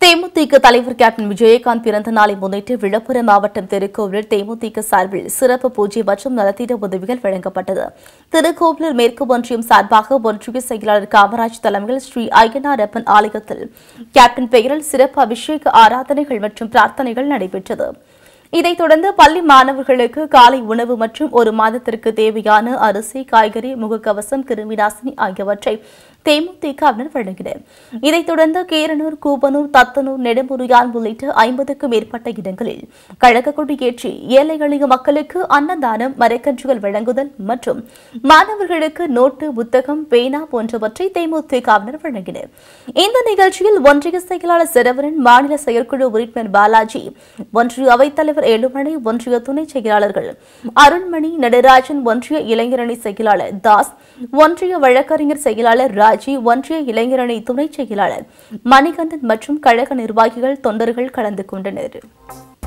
தேமுதிக தலைவர் கேப்டன் விஜயகாந்த் பிறந்த நாளை முன்னிட்டு விழுப்புரம் மாவட்டம் திருக்கோவிலில் தேமுதிக சார்பில் சிறப்பு பூஜை மற்றும் நலத்திட்ட உதவிகள் வழங்கப்பட்டது திருக்கோவிலூர் மேற்கு ஒன்றியம் சார்பாக ஒன்றிய செயலாளர் காமராஜ் தலைமையில் ஸ்ரீ ஐயனாரப்பன் ஆலயத்தில் கேப்டன் பெயரில் சிறப்பு அபிஷேக ஆராதனைகள் மற்றும் பிரார்த்தனைகள் நடைபெற்றது இதைத் தொடர்ந்து பள்ளி மாணவர்களுக்கு காலை உணவு மற்றும் ஒரு மாதத்திற்கு தேவையான அரிசி காய்கறி முகக்கவசம் கிருமிநாசினி ஆகியவற்றை தேமுதிகவினர் வழங்கினர் இதைத் தொடர்ந்து கீரனூர் கூப்பனூர் தத்தனூர் நெடுமுறியான் உள்ளிட்ட ஐம்பதுக்கும் மேற்பட்ட இடங்களில் கழக கொடியேற்றி ஏழை எளிய மக்களுக்கு அன்னதானம் மரக்கன்றுகள் வழங்குதல் மற்றும் மாணவர்களுக்கு நோட்டு புத்தகம் பேனா போன்றவற்றை தேமுதிகவினர் வழங்கினர் இந்த நிகழ்ச்சியில் ஒன்றிய செயலாளர் சிறவரன் மாநில செயற்குழு உறுப்பினர் பாலாஜி ஒன்றிய அவைத்தலைவர் ஏழுமணி ஒன்றிய துணை செயலாளர்கள் அருண்மணி நடராஜன் ஒன்றிய இளைஞரணி செயலாளர் தாஸ் ஒன்றிய வழக்கறிஞர் செயலாளர் ராஜி ஒன்றிய இளைஞரணி துணை செயலாளர் மணிகண்டன் மற்றும் கழக நிர்வாகிகள் தொண்டர்கள் கலந்து கொண்டனர்